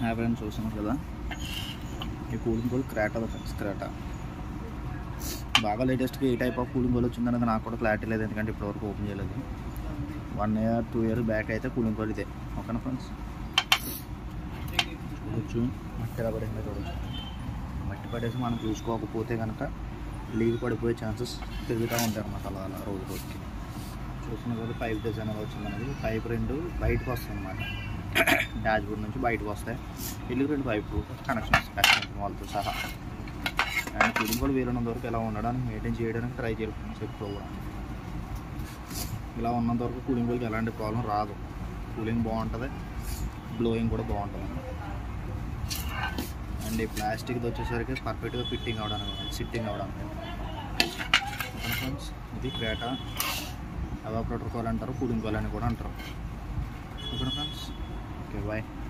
hi friends చూస్తున్నారు కదా ఈ cooling coil Creta friends Creta బాగా లేటెస్ట్గా ఏ టైప్ ఆఫ్ కూలింగ్ కోల్ వచ్చిందనేది నాకు కూడా క్లారిటీ లేదు ఎందుకంటే ఇప్పటివరకు ఓపెన్ చేయలేదు one year two year back అయితే కూలింగ్ కోల్ ఇదే ఓకేనా ఫ్రెండ్స్ చూడొచ్చు మట్టి ఎలా పడిందో చూడొచ్చు మట్టి పడేసి మనం చూసుకోకపోతే కనుక లీక్ పడిపోయే ఛాన్సెస్ పెరుగుతూ ఉంటాయి అన్నమాట అలా అలా రోజు రోజుకి చూస్తున్న కదా పైప్ డిజైన్ ఎలా వచ్చింది అనేది పైప్ రెండు బయటకు వస్తాయి అన్నమాట డాష్ బోర్డ్ నుంచి బయటకు వస్తాయి ఇల్లు రెండు పైప్ కనెక్షన్స్ కనెక్షన్ వాళ్ళతో సహా అండ్ కూలింగ్ కూడా వీలున్నంత వరకు ఎలా ఉండడానికి మెయింటైన్ చేయడానికి ట్రై చేయాలి ఫ్రెండ్స్ ఎప్పుడు కూడా ఇలా ఉన్నంత వరకు కూలింగ్ వాళ్ళకి ఎలాంటి ప్రాబ్లం రాదు కూలింగ్ బాగుంటుంది బ్లోయింగ్ కూడా బాగుంటుంది అండ్ ఈ ప్లాస్టిక్ది వచ్చేసరికి పర్ఫెక్ట్గా ఫిట్టింగ్ అవడానికి సిట్టింగ్ అవడానికి ఓకేనా ఫ్రెండ్స్ ఇది క్రేటా ఎవాపరేటర్ కోల్ అంటారు కూలింగ్ కోల్ అని కూడా అంటారు ఓకేనా ఫ్రెండ్స్ ఓకే బాయ్